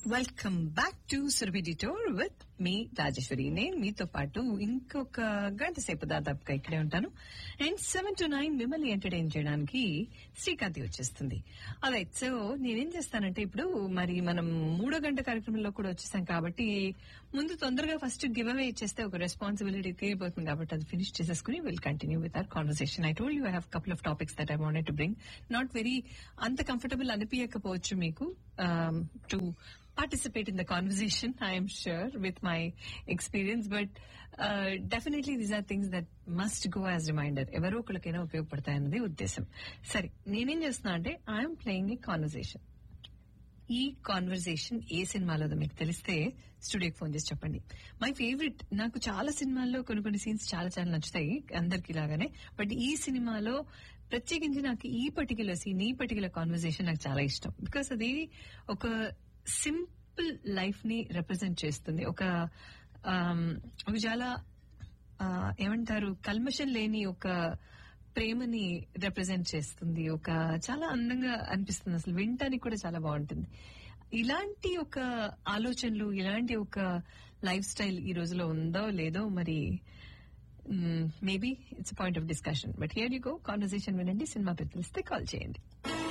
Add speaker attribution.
Speaker 1: Welcome back to Surabhi detour with me Rajeshwari నేను మీతో పాటు ఇంకొక గంట సేపు దాదాపుగా ఇక్కడే ఉంటాను అండ్ సెవెన్ టు నైన్ మిమ్మల్ని ఎంటర్టైన్ చేయడానికి శ్రీకాంతి వచ్చేస్తుంది అదే సో నేనేం చేస్తానంటే ఇప్పుడు మరి మనం మూడో గంట కార్యక్రమంలో కూడా వచ్చేసాం కాబట్టి ముందు తొందరగా ఫస్ట్ గివ్ అవే ఇచ్చేస్తే ఒక రెస్పాన్సిబిలిటీ తీరిపోతుంది కాబట్టి అది ఫినిష్ చేసేసుకుని will continue with our conversation I told you I have couple of topics that I wanted to bring not very అంత కంఫర్టబుల్ అనిపించకపోవచ్చు మీకు to participate in the conversation, I am sure, with my experience. But uh, definitely these are things that must go as reminder. ఎవరో ఒకరికైనా ఉపయోగపడతాయన్నది ఉద్దేశం సరే నేనేం చేస్తున్నా అంటే I'm playing a conversation ఈ కాన్వర్సేషన్ ఏ సినిమాలో మీకు తెలిస్తే స్టూడియోకి ఫోన్ చేసి చెప్పండి మై ఫేవరెట్ నాకు చాలా సినిమాల్లో కొన్ని కొన్ని సీన్స్ చాలా చాలా నచ్చుతాయి అందరికి లాగానే బట్ ఈ సినిమాలో ప్రత్యేకించి నాకు ఈ పర్టికులర్ సీన్ ఈ పర్టికులర్ కాన్వర్సేషన్ నాకు చాలా ఇష్టం బికాస్ అది ఒక సింపుల్ లైఫ్ ని రిప్రజెంట్ చేస్తుంది ఒక ఒక చాలా ఏమంటారు కల్మషం లేని ఒక ప్రేమని రిప్రజెంట్ చేస్తుంది ఒక చాలా అందంగా అనిపిస్తుంది అసలు వినటానికి కూడా చాలా బాగుంటుంది ఇలాంటి ఒక ఆలోచనలు ఇలాంటి ఒక లైఫ్ స్టైల్ ఈ రోజులో ఉందో లేదో మరి maybe it's point of discussion but here you go conversation వినండి సినిమా పేరు తెలిస్తే కాల్ చేయండి